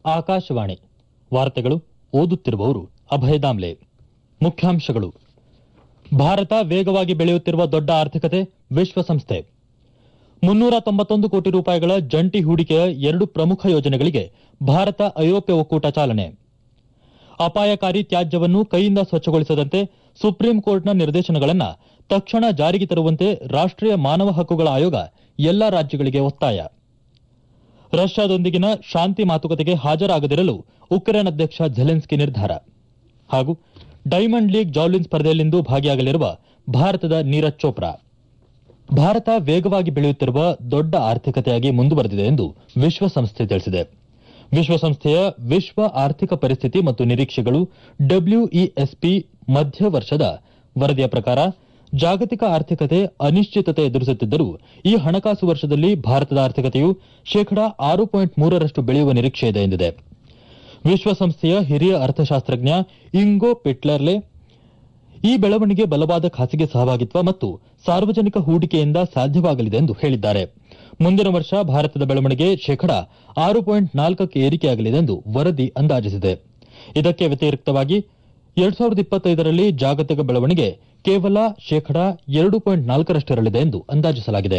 ಆಕಾಶವಾಣಿ ವಾರ್ತೆಗಳು ಓದುತ್ತಿರುವವರು ಅಭಯ ದಾಮ್ಲೆ ಮುಖ್ಯಾಂಶಗಳು ಭಾರತ ವೇಗವಾಗಿ ಬೆಳೆಯುತ್ತಿರುವ ದೊಡ್ಡ ಆರ್ಥಿಕತೆ ವಿಶ್ವಸಂಸ್ಥೆ ಮುನ್ನೂರ ತೊಂಬತ್ತೊಂದು ಕೋಟಿ ರೂಪಾಯಿಗಳ ಜಂಟಿ ಹೂಡಿಕೆಯ ಎರಡು ಪ್ರಮುಖ ಯೋಜನೆಗಳಿಗೆ ಭಾರತ ಐರೋಪ್ಯ ಒಕ್ಕೂಟ ಚಾಲನೆ ಅಪಾಯಕಾರಿ ತ್ಯಾಜ್ಯವನ್ನು ಕೈಯಿಂದ ಸ್ವಚ್ಛಗೊಳಿಸದಂತೆ ಸುಪ್ರೀಂ ಕೋರ್ಟ್ನ ನಿರ್ದೇಶನಗಳನ್ನು ತಕ್ಷಣ ಜಾರಿಗೆ ತರುವಂತೆ ರಾಷ್ಟೀಯ ಮಾನವ ಹಕ್ಕುಗಳ ಆಯೋಗ ಎಲ್ಲಾ ರಾಜ್ಯಗಳಿಗೆ ಒತ್ತಾಯ ರಷ್ಯಾದೊಂದಿಗಿನ ಶಾಂತಿ ಮಾತುಕತೆಗೆ ಹಾಜರಾಗದಿರಲು ಉಕ್ರೇನ್ ಅಧ್ಯಕ್ಷ ಝೆಲೆನ್ಸ್ಕಿ ನಿರ್ಧಾರ ಹಾಗೂ ಡೈಮಂಡ್ ಲೀಗ್ ಜಾವ್ಲಿನ್ ಸ್ಪರ್ಧೆಯಲ್ಲಿಂದು ಭಾಗಿಯಾಗಲಿರುವ ಭಾರತದ ನೀರಜ್ ಚೋಪ್ರಾ ಭಾರತ ವೇಗವಾಗಿ ಬೆಳೆಯುತ್ತಿರುವ ದೊಡ್ಡ ಆರ್ಥಿಕತೆಯಾಗಿ ಮುಂದುವರೆದಿದೆ ಎಂದು ವಿಶ್ವಸಂಸ್ಥೆ ತಿಳಿಸಿದೆ ವಿಶ್ವಸಂಸ್ಥೆಯ ವಿಶ್ವ ಆರ್ಥಿಕ ಪರಿಸ್ಥಿತಿ ಮತ್ತು ನಿರೀಕ್ಷೆಗಳು ಡಬ್ಲ್ಯೂಇಎಸ್ಪಿ ಮಧ್ಯ ವರ್ಷದ ವರದಿಯ ಪ್ರಕಾರ ಜಾಗತಿಕ ಆರ್ಥಿಕತೆ ಅನಿಶ್ಚಿತತೆ ಎದುರಿಸುತ್ತಿದ್ದರೂ ಈ ಹಣಕಾಸು ವರ್ಷದಲ್ಲಿ ಭಾರತದ ಆರ್ಥಿಕತೆಯು ಶೇಕಡಾ ಆರು ಪಾಯಿಂಟ್ ಮೂರರಷ್ಟು ಬೆಳೆಯುವ ನಿರೀಕ್ಷೆಯಿದೆ ಎಂದಿದೆ ವಿಶ್ವಸಂಸ್ಥೆಯ ಹಿರಿಯ ಅರ್ಥಶಾಸ್ತ್ರಜ್ಞ ಇಂಗೋ ಪಿಟ್ಲರ್ಲೆ ಈ ಬೆಳವಣಿಗೆ ಬಲವಾದ ಖಾಸಗಿ ಸಹಭಾಗಿತ್ವ ಮತ್ತು ಸಾರ್ವಜನಿಕ ಹೂಡಿಕೆಯಿಂದ ಸಾಧ್ಯವಾಗಲಿದೆ ಎಂದು ಹೇಳಿದ್ದಾರೆ ಮುಂದಿನ ವರ್ಷ ಭಾರತದ ಬೆಳವಣಿಗೆ ಶೇಕಡಾ ಆರು ಪಾಯಿಂಟ್ ನಾಲ್ಕಕ್ಕೆ ಏರಿಕೆಯಾಗಲಿದೆ ಎಂದು ವರದಿ ಅಂದಾಜಿಸಿದೆ ಇದಕ್ಕೆ ವ್ಯತಿರಿಕ್ತವಾಗಿ ಎರಡ್ ಸಾವಿರದ ಇಪ್ಪತ್ತೈದರಲ್ಲಿ ಜಾಗತಿಕ ಬೆಳವಣಿಗೆ ಕೇವಲ ಶೇಕಡಾ ಎರಡು ಪಾಯಿಂಟ್ ನಾಲ್ಕರಷ್ಟಿರಲಿದೆ ಎಂದು ಅಂದಾಜಿಸಲಾಗಿದೆ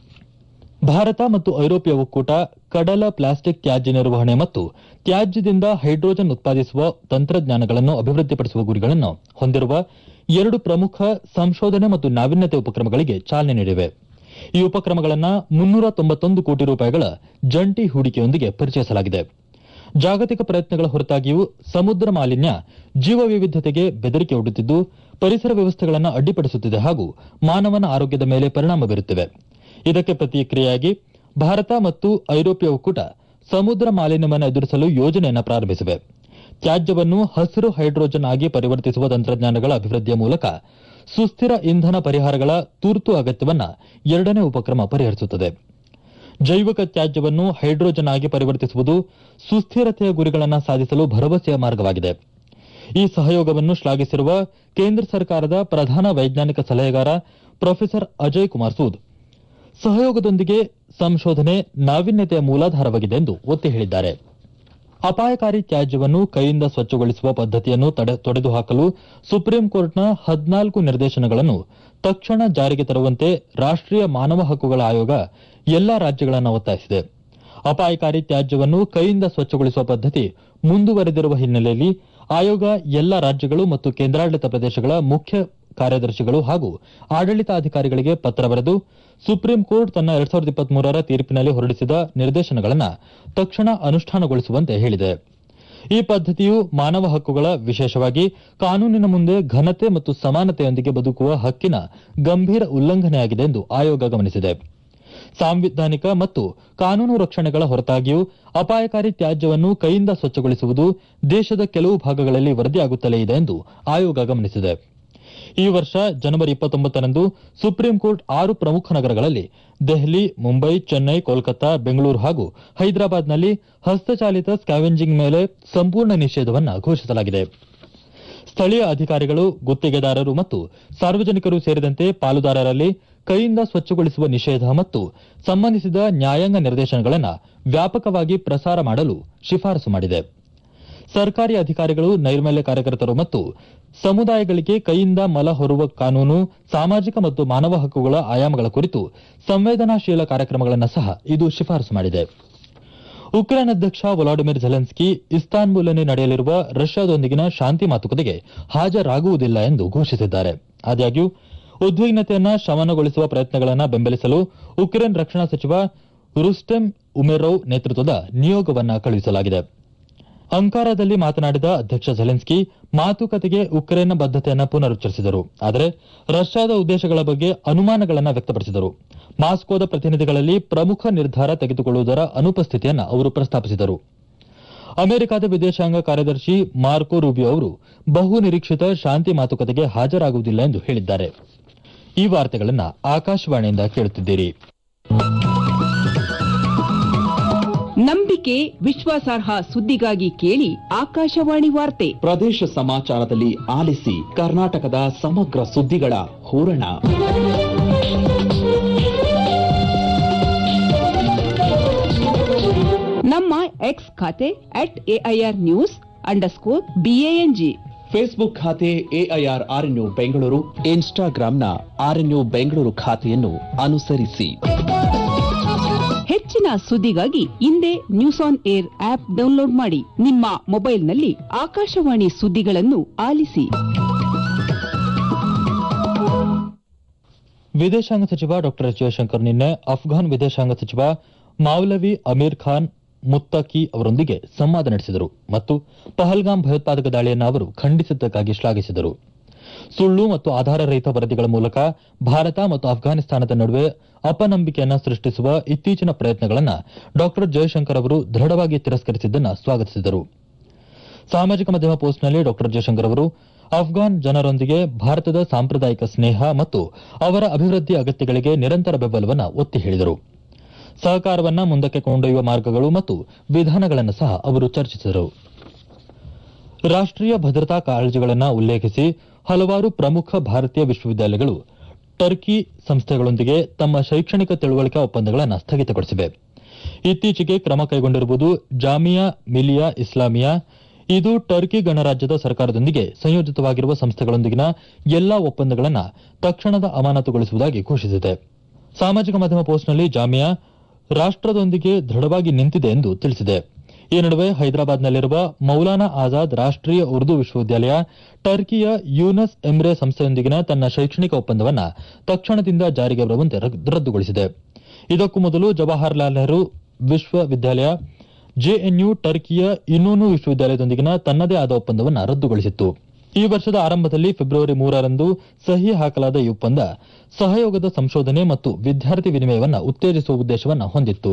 ಭಾರತ ಮತ್ತು ಐರೋಪ್ಯ ಒಕ್ಕೂಟ ಕಡಲ ಪ್ಲಾಸ್ಟಿಕ್ ತ್ಯಾಜ್ಯ ನಿರ್ವಹಣೆ ಮತ್ತು ತ್ಯಾಜ್ಯದಿಂದ ಹೈಡ್ರೋಜನ್ ಉತ್ಪಾದಿಸುವ ತಂತ್ರಜ್ಞಾನಗಳನ್ನು ಅಭಿವೃದ್ಧಿಪಡಿಸುವ ಗುರಿಗಳನ್ನು ಹೊಂದಿರುವ ಎರಡು ಪ್ರಮುಖ ಸಂಶೋಧನೆ ಮತ್ತು ನಾವೀನ್ಯತೆ ಉಪಕ್ರಮಗಳಿಗೆ ಚಾಲನೆ ನೀಡಿವೆ ಈ ಉಪಕ್ರಮಗಳನ್ನು ಮುನ್ನೂರ ತೊಂಬತ್ತೊಂದು ಕೋಟಿ ರೂಪಾಯಿಗಳ ಜಂಟಿ ಹೂಡಿಕೆಯೊಂದಿಗೆ ಪರಿಚಯಿಸಲಾಗಿದೆ ಜಾಗತಿಕ ಪ್ರಯತ್ನಗಳ ಹೊರತಾಗಿಯೂ ಸಮುದ್ರ ಮಾಲಿನ್ಯ ಜೀವ ವೈವಿಧ್ಯತೆಗೆ ಬೆದರಿಕೆ ಒಡ್ಡುತ್ತಿದ್ದು ಪರಿಸರ ವ್ಯವಸ್ಥೆಗಳನ್ನು ಅಡ್ಡಿಪಡಿಸುತ್ತಿದೆ ಹಾಗೂ ಮಾನವನ ಆರೋಗ್ಯದ ಮೇಲೆ ಪರಿಣಾಮ ಬೀರುತ್ತಿವೆ ಇದಕ್ಕೆ ಪ್ರತಿಕ್ರಿಯೆಯಾಗಿ ಭಾರತ ಮತ್ತು ಐರೋಪ್ಯ ಒಕ್ಕೂಟ ಸಮುದ್ರ ಮಾಲಿನ್ಯವನ್ನು ಎದುರಿಸಲು ಯೋಜನೆಯನ್ನು ಪ್ರಾರಂಭಿಸಿವೆ ತ್ಯಾಜ್ಯವನ್ನು ಹಸಿರು ಹೈಡ್ರೋಜನ್ ಆಗಿ ಪರಿವರ್ತಿಸುವ ತಂತ್ರಜ್ಞಾನಗಳ ಅಭಿವೃದ್ಧಿಯ ಮೂಲಕ ಸುಸ್ಥಿರ ಇಂಧನ ಪರಿಹಾರಗಳ ತುರ್ತು ಅಗತ್ಯವನ್ನು ಎರಡನೇ ಉಪಕ್ರಮ ಪರಿಹರಿಸುತ್ತದೆ ಜೈವಿಕ ತ್ಯಾಜ್ಯವನ್ನು ಹೈಡ್ರೋಜನ್ ಆಗಿ ಪರಿವರ್ತಿಸುವುದು ಸುಸ್ಥಿರತೆಯ ಗುರಿಗಳನ್ನು ಸಾಧಿಸಲು ಭರವಸೆಯ ಮಾರ್ಗವಾಗಿದೆ ಈ ಸಹಯೋಗವನ್ನು ಶ್ಲಾಘಿಸಿರುವ ಕೇಂದ್ರ ಸರ್ಕಾರದ ಪ್ರಧಾನ ವೈಜ್ಞಾನಿಕ ಸಲಹೆಗಾರ ಪ್ರೊಫೆಸರ್ ಅಜಯ್ ಕುಮಾರ್ ಸೂದ್ ಸಹಯೋಗದೊಂದಿಗೆ ಸಂಶೋಧನೆ ನಾವೀನ್ಯತೆಯ ಮೂಲಾಧಾರವಾಗಿದೆ ಎಂದು ಒತ್ತಿ ಹೇಳಿದ್ದಾರೆ ಅಪಾಯಕಾರಿ ತ್ಯಾಜ್ಯವನ್ನು ಕೈಯಿಂದ ಸ್ವಚ್ಛಗೊಳಿಸುವ ಪದ್ದತಿಯನ್ನು ತೊಡೆದುಹಾಕಲು ಸುಪ್ರೀಂ ಕೋರ್ಟ್ನ ಹದಿನಾಲ್ಕು ನಿರ್ದೇಶನಗಳನ್ನು ತಕ್ಷಣ ಜಾರಿಗೆ ತರುವಂತೆ ರಾಷ್ಟೀಯ ಮಾನವ ಹಕ್ಕುಗಳ ಆಯೋಗ ಎಲ್ಲಾ ರಾಜ್ಯಗಳನ್ನು ಒತ್ತಾಯಿಸಿದೆ ಅಪಾಯಕಾರಿ ತ್ಯಾಜ್ಯವನ್ನು ಕೈಯಿಂದ ಸ್ವಚ್ಛಗೊಳಿಸುವ ಪದ್ದತಿ ಮುಂದುವರೆದಿರುವ ಹಿನ್ನೆಲೆಯಲ್ಲಿ ಆಯೋಗ ಎಲ್ಲಾ ರಾಜ್ಯಗಳು ಮತ್ತು ಕೇಂದ್ರಾಡಳಿತ ಪ್ರದೇಶಗಳ ಮುಖ್ಯ ಕಾರ್ಯದರ್ಶಿಗಳು ಹಾಗೂ ಆಡಳಿತಾಧಿಕಾರಿಗಳಿಗೆ ಪತ್ರ ಬರೆದು ಸುಪ್ರೀಂ ಕೋರ್ಟ್ ತನ್ನ ಎರಡ್ ಸಾವಿರದ ಇಪ್ಪತ್ಮೂರರ ತೀರ್ಪಿನಲ್ಲಿ ಹೊರಡಿಸಿದ ನಿರ್ದೇಶನಗಳನ್ನು ತಕ್ಷಣ ಅನುಷ್ಠಾನಗೊಳಿಸುವಂತೆ ಹೇಳಿದೆ ಈ ಪದ್ದತಿಯು ಮಾನವ ಹಕ್ಕುಗಳ ವಿಶೇಷವಾಗಿ ಕಾನೂನಿನ ಮುಂದೆ ಘನತೆ ಮತ್ತು ಸಮಾನತೆಯೊಂದಿಗೆ ಬದುಕುವ ಹಕ್ಕಿನ ಗಂಭೀರ ಉಲ್ಲಂಘನೆಯಾಗಿದೆ ಎಂದು ಆಯೋಗ ಗಮನಿಸಿದೆ ಸಾಂವಿಧಾನಿಕ ಮತ್ತು ಕಾನೂನು ರಕ್ಷಣೆಗಳ ಹೊರತಾಗಿಯೂ ಅಪಾಯಕಾರಿ ತ್ಯಾಜ್ಯವನ್ನು ಕೈಯಿಂದ ಸ್ವಚ್ಛಗೊಳಿಸುವುದು ದೇಶದ ಕೆಲವು ಭಾಗಗಳಲ್ಲಿ ವರದಿಯಾಗುತ್ತಲೇ ಇದೆ ಎಂದು ಆಯೋಗ ಗಮನಿಸಿದೆ ಈ ವರ್ಷ ಜನವರಿ ಇಪ್ಪತ್ತೊಂಬತ್ತರಂದು ಸುಪ್ರೀಂ ಕೋರ್ಟ್ ಆರು ಪ್ರಮುಖ ನಗರಗಳಲ್ಲಿ ದೆಹಲಿ ಮುಂಬೈ ಚೆನ್ನೈ ಕೋಲ್ಕತ್ತಾ ಬೆಂಗಳೂರು ಹಾಗೂ ಹೈದರಾಬಾದ್ನಲ್ಲಿ ಹಸ್ತಚಾಲಿತ ಸ್ಕ್ಯಾವೆಂಜಿಂಗ್ ಮೇಲೆ ಸಂಪೂರ್ಣ ನಿಷೇಧವನ್ನು ಘೋಷಿಸಲಾಗಿದೆ ಸ್ಥಳೀಯ ಅಧಿಕಾರಿಗಳು ಗುತ್ತಿಗೆದಾರರು ಮತ್ತು ಸಾರ್ವಜನಿಕರು ಸೇರಿದಂತೆ ಪಾಲುದಾರರಲ್ಲಿ ಕೈಯಿಂದ ಸ್ವಚ್ಛಗೊಳಿಸುವ ನಿಷೇಧ ಮತ್ತು ಸಂಬಂಧಿಸಿದ ನ್ಯಾಯಾಂಗ ನಿರ್ದೇಶನಗಳನ್ನು ವ್ಯಾಪಕವಾಗಿ ಪ್ರಸಾರ ಮಾಡಲು ಶಿಫಾರಸು ಮಾಡಿದೆ ಸರ್ಕಾರಿ ಅಧಿಕಾರಿಗಳು ನೈರ್ಮಲ್ಯ ಕಾರ್ಯಕರ್ತರು ಮತ್ತು ಸಮುದಾಯಗಳಿಗೆ ಕೈಯಿಂದ ಮಲ ಹೊರುವ ಕಾನೂನು ಸಾಮಾಜಿಕ ಮತ್ತು ಮಾನವ ಹಕ್ಕುಗಳ ಆಯಾಮಗಳ ಕುರಿತು ಸಂವೇದನಾಶೀಲ ಕಾರ್ಯಕ್ರಮಗಳನ್ನು ಸಹ ಇದು ಶಿಫಾರಸು ಮಾಡಿದೆ ಉಕ್ರೇನ್ ಅಧ್ಯಕ್ಷ ವೊಲಾಡಿಮಿರ್ ಝೆಲೆನ್ಸ್ಕಿ ಇಸ್ತಾನ್ಬುಲ್ನಲ್ಲಿ ನಡೆಯಲಿರುವ ರಷ್ಯಾದೊಂದಿಗಿನ ಶಾಂತಿ ಮಾತುಕತೆಗೆ ಹಾಜರಾಗುವುದಿಲ್ಲ ಎಂದು ಘೋಷಿಸಿದ್ದಾರೆ ಆದಾಗ್ಯೂ ಉದ್ವಿಗ್ನತೆಯನ್ನು ಶಮನಗೊಳಿಸುವ ಪ್ರಯತ್ನಗಳನ್ನು ಬೆಂಬಲಿಸಲು ಉಕ್ರೇನ್ ರಕ್ಷಣಾ ಸಚಿವ ರುಸ್ಟೆಮ್ ಉಮೆರೋವ್ ನೇತೃತ್ವದ ನಿಯೋಗವನ್ನು ಕಳುಹಿಸಲಾಗಿದೆ ಅಂಕಾರಾದಲ್ಲಿ ಮಾತನಾಡಿದ ಅಧ್ಯಕ್ಷ ಝೆಲೆನ್ಸ್ಕಿ ಮಾತುಕತೆಗೆ ಉಕ್ರೇನ್ನ ಬದ್ದತೆಯನ್ನು ಪುನರುಚ್ಚರಿಸಿದರು ಆದರೆ ರಷ್ಯಾದ ಉದ್ದೇಶಗಳ ಬಗ್ಗೆ ಅನುಮಾನಗಳನ್ನು ವ್ಯಕ್ತಪಡಿಸಿದರು ಮಾಸ್ಕೋದ ಪ್ರತಿನಿಧಿಗಳಲ್ಲಿ ಪ್ರಮುಖ ನಿರ್ಧಾರ ತೆಗೆದುಕೊಳ್ಳುವುದರ ಅನುಪಸ್ಥಿತಿಯನ್ನು ಅವರು ಪ್ರಸ್ತಾಪಿಸಿದರು ಅಮೆರಿಕದ ವಿದೇಶಾಂಗ ಕಾರ್ಯದರ್ಶಿ ಮಾರ್ಕೋ ರೂಬಿಯೋ ಅವರು ಬಹು ನಿರೀಕ್ಷಿತ ಶಾಂತಿ ಮಾತುಕತೆಗೆ ಹಾಜರಾಗುವುದಿಲ್ಲ ಎಂದು ಹೇಳಿದ್ದಾರೆ ಈ ವಾರ್ತೆಗಳನ್ನು ಆಕಾಶವಾಣಿಯಿಂದ ಕೇಳುತ್ತಿದ್ದೀರಿ ನಂಬಿಕೆ ವಿಶ್ವಾಸಾರ್ಹ ಸುದ್ದಿಗಾಗಿ ಕೇಳಿ ಆಕಾಶವಾಣಿ ವಾರ್ತೆ ಪ್ರದೇಶ ಸಮಾಚಾರದಲ್ಲಿ ಆಲಿಸಿ ಕರ್ನಾಟಕದ ಸಮಗ್ರ ಸುದ್ದಿಗಳ ಹೂರಣ ನಮ್ಮ ಎಕ್ಸ್ ಖಾತೆ at AIR news underscore BANG Facebook ಖಾತೆ ಎಐಆರ್ ಆರ್ಎನ್ಯು ಬೆಂಗಳೂರು ಇನ್ಸ್ಟಾಗ್ರಾಂನ ಆರ್ಎನ್ಯು ಬೆಂಗಳೂರು ಖಾತೆಯನ್ನು ಅನುಸರಿಸಿ ಹೆಚ್ಚಿನ ಸುದ್ದಿಗಾಗಿ ಹಿಂದೆ news on air app download ಮಾಡಿ ನಿಮ್ಮ ಮೊಬೈಲ್ನಲ್ಲಿ ಆಕಾಶವಾಣಿ ಸುದ್ದಿಗಳನ್ನು ಆಲಿಸಿ ವಿದೇಶಾಂಗ ಸಚಿವ ಡಾ ಎಸ್ ಜಯಶಂಕರ್ ನಿನ್ನೆ ಅಫ್ಘಾನ್ ವಿದೇಶಾಂಗ ಸಚಿವ ಮೌಲವಿ ಅಮೀರ್ ಖಾನ್ ಮುತ್ತಕಿ ಅವರೊಂದಿಗೆ ಸಂವಾದ ನಡೆಸಿದರು ಮತ್ತು ಪಹಲ್ಗಾಮ್ ಭಯೋತ್ಪಾದಕ ದಾಳಿಯನ್ನು ಅವರು ಖಂಡಿಸಿದ್ದಕ್ಕಾಗಿ ಶ್ಲಾಘಿಸಿದರು ಸುಳ್ಳು ಮತ್ತು ಆಧಾರರಹಿತ ವರದಿಗಳ ಮೂಲಕ ಭಾರತ ಮತ್ತು ಅಫ್ಘಾನಿಸ್ತಾನದ ನಡುವೆ ಅಪನಂಬಿಕೆಯನ್ನು ಸೃಷ್ಟಿಸುವ ಇತ್ತೀಚಿನ ಪ್ರಯತ್ನಗಳನ್ನು ಡಾ ಜಯಶಂಕರ್ ಅವರು ದೃಢವಾಗಿ ತಿರಸ್ಕರಿಸಿದ್ದನ್ನು ಸ್ವಾಗತಿಸಿದರು ಸಾಮಾಜಿಕ ಮಾಧ್ಯಮ ಪೋಸ್ಟ್ನಲ್ಲಿ ಡಾ ಜಯಶಂಕರ್ ಅವರು ಅಫ್ಘಾನ್ ಜನರೊಂದಿಗೆ ಭಾರತದ ಸಾಂಪ್ರದಾಯಿಕ ಸ್ನೇಹ ಮತ್ತು ಅವರ ಅಭಿವೃದ್ಧಿ ಅಗತ್ಯಗಳಿಗೆ ನಿರಂತರ ಬೆಂಬಲವನ್ನು ಒತ್ತಿ ಹೇಳಿದರು ಸಹಕಾರವನ್ನ ಮುಂದಕ್ಕೆ ಕೊಂಡೊಯ್ಯುವ ಮಾರ್ಗಗಳು ಮತ್ತು ವಿಧಾನಗಳನ್ನು ಸಹ ಅವರು ಚರ್ಚಿಸಿದರು ರಾಷ್ಟೀಯ ಭದ್ರತಾ ಕಾಳಜಿಗಳನ್ನು ಉಲ್ಲೇಖಿಸಿ ಹಲವಾರು ಪ್ರಮುಖ ಭಾರತೀಯ ವಿಶ್ವವಿದ್ಯಾಲಯಗಳು ಟರ್ಕಿ ಸಂಸ್ಥೆಗಳೊಂದಿಗೆ ತಮ್ಮ ಶೈಕ್ಷಣಿಕ ತಿಳುವಳಿಕೆ ಒಪ್ಪಂದಗಳನ್ನು ಸ್ಥಗಿತಗೊಳಿಸಿವೆ ಇತ್ತೀಚೆಗೆ ಕ್ರಮ ಕೈಗೊಂಡಿರುವುದು ಜಾಮಿಯಾ ಮಿಲಿಯಾ ಇಸ್ಲಾಮಿಯಾ ಇದು ಟರ್ಕಿ ಗಣರಾಜ್ಯದ ಸರ್ಕಾರದೊಂದಿಗೆ ಸಂಯೋಜಿತವಾಗಿರುವ ಸಂಸ್ಥೆಗಳೊಂದಿಗಿನ ಎಲ್ಲಾ ಒಪ್ಪಂದಗಳನ್ನು ತಕ್ಷಣದ ಅಮಾನತುಗೊಳಿಸುವುದಾಗಿ ಘೋಷಿಸಿದೆ ಸಾಮಾಜಿಕ ಮಾಧ್ಯಮ ಪೋಸ್ಟ್ನಲ್ಲಿ ಜಾಮಿಯಾ ರಾಷ್ಟದೊಂದಿಗೆ ದೃಢವಾಗಿ ನಿಂತಿದೆ ಎಂದು ತಿಳಿಸಿದೆ ಈ ನಡುವೆ ಹೈದರಾಬಾದ್ನಲ್ಲಿರುವ ಮೌಲಾನಾ ಆಜಾದ್ ರಾಷ್ಟೀಯ ಉರ್ದು ವಿಶ್ವವಿದ್ಯಾಲಯ ಟರ್ಕಿಯ ಯೂನಸ್ ಎಮ್ರೆ ಸಂಸ್ಥೆಯೊಂದಿಗಿನ ತನ್ನ ಶೈಕ್ಷಣಿಕ ಒಪ್ಪಂದವನ್ನು ತಕ್ಷಣದಿಂದ ಜಾರಿಗೆ ಬರುವಂತೆ ರದ್ದುಗೊಳಿಸಿದೆ ಇದಕ್ಕೂ ಮೊದಲು ಜವಾಹರ್ಲಾಲ್ ನೆಹರು ವಿಶ್ವವಿದ್ಯಾಲಯ ಜೆಎನ್ಯು ಟರ್ಕಿಯ ಇನ್ನೂನು ವಿಶ್ವವಿದ್ಯಾಲಯದೊಂದಿಗಿನ ತನ್ನದೇ ಆದ ಒಪ್ಪಂದವನ್ನು ರದ್ದುಗೊಳಿಸಿತ್ತು ಈ ವರ್ಷದ ಆರಂಭದಲ್ಲಿ ಫೆಬ್ರವರಿ ಮೂರರಂದು ಸಹಿ ಹಾಕಲಾದ ಈ ಒಪ್ಪಂದ ಸಹಯೋಗದ ಸಂಶೋಧನೆ ಮತ್ತು ವಿದ್ಯಾರ್ಥಿ ವಿನಿಮಯವನ್ನು ಉತ್ತೇಜಿಸುವ ಉದ್ದೇಶವನ್ನು ಹೊಂದಿತ್ತು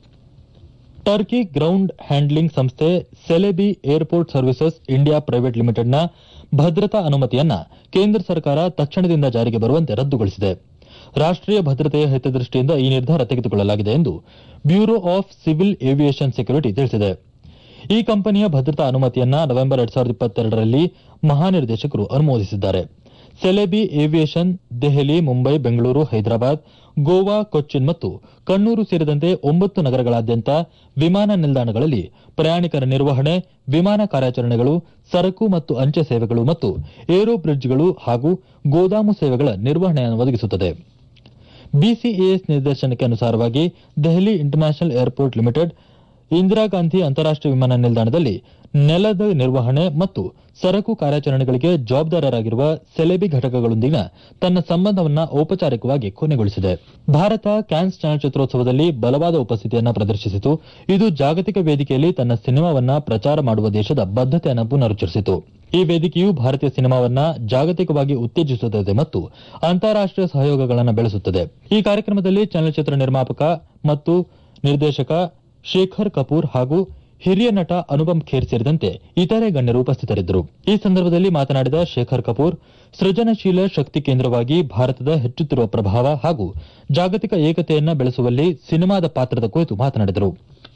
ಟರ್ಕಿ ಗ್ರೌಂಡ್ ಹ್ಯಾಂಡ್ಲಿಂಗ್ ಸಂಸ್ಥೆ Celebi airport services India private ಲಿಮಿಟೆಡ್ನ ಭದ್ರತಾ ಅನುಮತಿಯನ್ನ ಕೇಂದ್ರ ಸರ್ಕಾರ ತಕ್ಷಣದಿಂದ ಜಾರಿಗೆ ಬರುವಂತೆ ರದ್ದುಗೊಳಿಸಿದೆ ರಾಷ್ಟೀಯ ಭದ್ರತೆಯ ಹಿತದೃಷ್ಟಿಯಿಂದ ಈ ನಿರ್ಧಾರ ತೆಗೆದುಕೊಳ್ಳಲಾಗಿದೆ ಎಂದು bureau of civil aviation security ತಿಳಿಸಿದೆ ಈ ಕಂಪನಿಯ ಭದ್ರತಾ ಅನುಮತಿಯನ್ನ ನವೆಂಬರ್ ಎರಡ್ ಸಾವಿರದ ಇಪ್ಪತ್ತೆರಡರಲ್ಲಿ ಮಹಾನಿರ್ದೇಶಕರು ಅನುಮೋದಿಸಿದ್ದಾರೆ ಸೆಲೆಬಿ ಏವಿಯೇಷನ್ ದೆಹಲಿ ಮುಂಬೈ ಬೆಂಗಳೂರು ಹೈದರಾಬಾದ್ ಗೋವಾ ಕೊಚ್ಚಿನ್ ಮತ್ತು ಕಣ್ಣೂರು ಸೇರಿದಂತೆ ಒಂಬತ್ತು ನಗರಗಳಾದ್ಯಂತ ವಿಮಾನ ನಿಲ್ದಾಣಗಳಲ್ಲಿ ಪ್ರಯಾಣಿಕರ ನಿರ್ವಹಣೆ ವಿಮಾನ ಕಾರ್ಯಾಚರಣೆಗಳು ಸರಕು ಮತ್ತು ಅಂಚೆ ಸೇವೆಗಳು ಮತ್ತು ಏರೋ ಬ್ರಿಡ್ಜ್ಗಳು ಹಾಗೂ ಗೋದಾಮು ಸೇವೆಗಳ ನಿರ್ವಹಣೆಯನ್ನು ಒದಗಿಸುತ್ತದೆ ಬಿಸಿಎಎಸ್ ನಿರ್ದೇಶನಕ್ಕೆ ಅನುಸಾರವಾಗಿ Delhi international airport limited Indira Gandhi ಅಂತಾರಾಷ್ಟೀಯ ವಿಮಾನ ನಿಲ್ದಾಣದಲ್ಲಿ ನೆಲದ ನಿರ್ವಹಣೆ ಮತ್ತು ಸರಕು ಕಾರ್ಯಾಚರಣೆಗಳಿಗೆ ಜವಾಬ್ದಾರರಾಗಿರುವ ಸೆಲೆಬಿ ಘಟಕಗಳೊಂದಿಗಿನ ತನ್ನ ಸಂಬಂಧವನ್ನ ಔಪಚಾರಿಕವಾಗಿ ಕೊನೆಗೊಳಿಸಿದೆ ಭಾರತ ಕ್ಯಾನ್ಸ್ ಚಲನಚಿತ್ರೋತ್ಸವದಲ್ಲಿ ಬಲವಾದ ಉಪಸ್ಥಿತಿಯನ್ನ ಪ್ರದರ್ಶಿಸಿತು ಇದು ಜಾಗತಿಕ ವೇದಿಕೆಯಲ್ಲಿ ತನ್ನ ಸಿನಿಮಾವನ್ನ ಪ್ರಚಾರ ಮಾಡುವ ದೇಶದ ಬದ್ದತೆಯನ್ನು ಪುನರುಚ್ಚರಿಸಿತು ಈ ವೇದಿಕೆಯು ಭಾರತೀಯ ಸಿನಿಮಾವನ್ನ ಜಾಗತಿಕವಾಗಿ ಉತ್ತೇಜಿಸುತ್ತದೆ ಮತ್ತು ಅಂತಾರಾಷ್ಟೀಯ ಸಹಯೋಗಗಳನ್ನು ಬೆಳೆಸುತ್ತದೆ ಈ ಕಾರ್ಯಕ್ರಮದಲ್ಲಿ ಚಲನಚಿತ್ರ ನಿರ್ಮಾಪಕ ಮತ್ತು ನಿರ್ದೇಶಕ ಶೇಖರ್ ಕಪೂರ್ ಹಾಗೂ ಹಿರಿಯ ನಟ ಅನುಪಮ್ ಖೇರ್ ಸೇರಿದಂತೆ ಇತರೆ ಗಣ್ಯರು ಉಪಸ್ಥಿತರಿದ್ದರು ಈ ಸಂದರ್ಭದಲ್ಲಿ ಮಾತನಾಡಿದ ಶೇಖರ್ ಕಪೂರ್ ಸೃಜನಶೀಲ ಶಕ್ತಿ ಕೇಂದ್ರವಾಗಿ ಭಾರತದ ಹೆಚ್ಚುತ್ತಿರುವ ಪ್ರಭಾವ ಹಾಗೂ ಜಾಗತಿಕ ಏಕತೆಯನ್ನ ಬೆಳೆಸುವಲ್ಲಿ ಸಿನಿಮಾದ ಪಾತ್ರದ ಕುರಿತು ಮಾತನಾಡಿದರು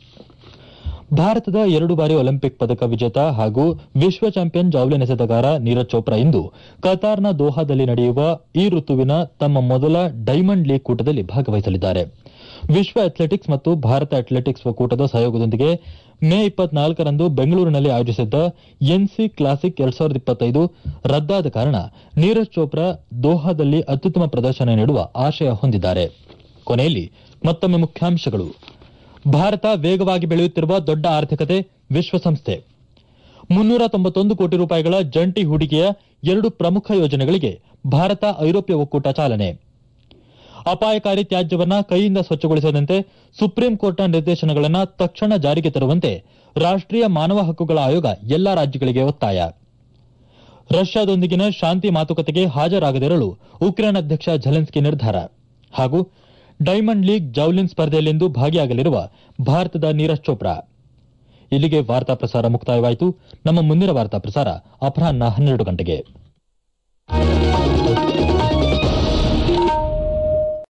ಭಾರತದ ಎರಡು ಬಾರಿ ಒಲಿಂಪಿಕ್ ಪದಕ ವಿಜೇತ ಹಾಗೂ ವಿಶ್ವ ಚಾಂಪಿಯನ್ ಜಾವ್ಲಿನ್ ಎಸೆತಗಾರ ನೀರಜ್ ಚೋಪ್ರಾ ಇಂದು ಕತಾರ್ನ ದೋಹಾದಲ್ಲಿ ನಡೆಯುವ ಈ ಋತುವಿನ ತಮ್ಮ ಮೊದಲ ಡೈಮಂಡ್ ಲೀಗ್ ಕೂಟದಲ್ಲಿ ಭಾಗವಹಿಸಲಿದ್ದಾರೆ ವಿಶ್ವ ಅಥ್ಲೆಟಿಕ್ಸ್ ಮತ್ತು ಭಾರತ ಅಥ್ಲೆಟಿಕ್ಸ್ ಒಕ್ಕೂಟದ ಸಹಯೋಗದೊಂದಿಗೆ ಮೇ ಇಪ್ಪತ್ನಾಲ್ಕರಂದು ಬೆಂಗಳೂರಿನಲ್ಲಿ ಆಯೋಜಿಸಿದ್ದ ಎನ್ಸಿ ಕ್ಲಾಸಿಕ್ ಎರಡ್ ಸಾವಿರದ ಇಪ್ಪತ್ತೈದು ರದ್ದಾದ ಕಾರಣ ನೀರಜ್ ಚೋಪ್ರಾ ದೋಹಾದಲ್ಲಿ ಅತ್ಯುತ್ತಮ ಪ್ರದರ್ಶನ ನೀಡುವ ಆಶಯ ಹೊಂದಿದ್ದಾರೆ ಕೊನೆಯಲ್ಲಿ ಮತ್ತೊಮ್ಮೆ ಮುಖ್ಯಾಂಶಗಳು ಭಾರತ ವೇಗವಾಗಿ ಬೆಳೆಯುತ್ತಿರುವ ದೊಡ್ಡ ಆರ್ಥಿಕತೆ ವಿಶ್ವಸಂಸ್ಥೆ ಮುನ್ನೂರ ತೊಂಬತ್ತೊಂದು ಕೋಟಿ ರೂಪಾಯಿಗಳ ಜಂಟಿ ಹೂಡಿಕೆಯ ಎರಡು ಪ್ರಮುಖ ಯೋಜನೆಗಳಿಗೆ ಭಾರತ ಐರೋಪ್ಯ ಒಕ್ಕೂಟ ಚಾಲನೆ ಅಪಾಯಕಾರಿ ತ್ಯಾಜ್ಯವನ್ನ ಕೈಯಿಂದ ಸ್ವಚ್ಛಗೊಳಿಸದಂತೆ ಸುಪ್ರೀಂ ಕೋರ್ಟ್ನ ನಿರ್ದೇಶನಗಳನ್ನು ತಕ್ಷಣ ಜಾರಿಗೆ ತರುವಂತೆ ರಾಷ್ಟೀಯ ಮಾನವ ಹಕ್ಕುಗಳ ಆಯೋಗ ಎಲ್ಲಾ ರಾಜ್ಯಗಳಿಗೆ ಒತ್ತಾಯ ರಷ್ಯಾದೊಂದಿಗಿನ ಶಾಂತಿ ಮಾತುಕತೆಗೆ ಹಾಜರಾಗದಿರಲು ಉಕ್ರೇನ್ ಅಧ್ಯಕ್ಷ ಝೆಲೆನ್ಸ್ಕಿ ನಿರ್ಧಾರ ಹಾಗೂ ಡೈಮಂಡ್ ಲೀಗ್ ಜೌಲಿನ್ ಸ್ಪರ್ಧೆಯಲ್ಲಿಂದು ಭಾಗಿಯಾಗಲಿರುವ ಭಾರತದ ನೀರಜ್ ಚೋಪ್ರಾ ಇಲ್ಲಿಗೆ ವಾರ್ತಾ ಪ್ರಸಾರ ಮುಕ್ತಾಯವಾಯಿತು ನಮ್ಮ ಮುಂದಿನ ವಾರ್ತಾ ಪ್ರಸಾರ ಅಪರಾಹ್ನ ಹನ್ನೆರಡು ಗಂಟೆಗೆ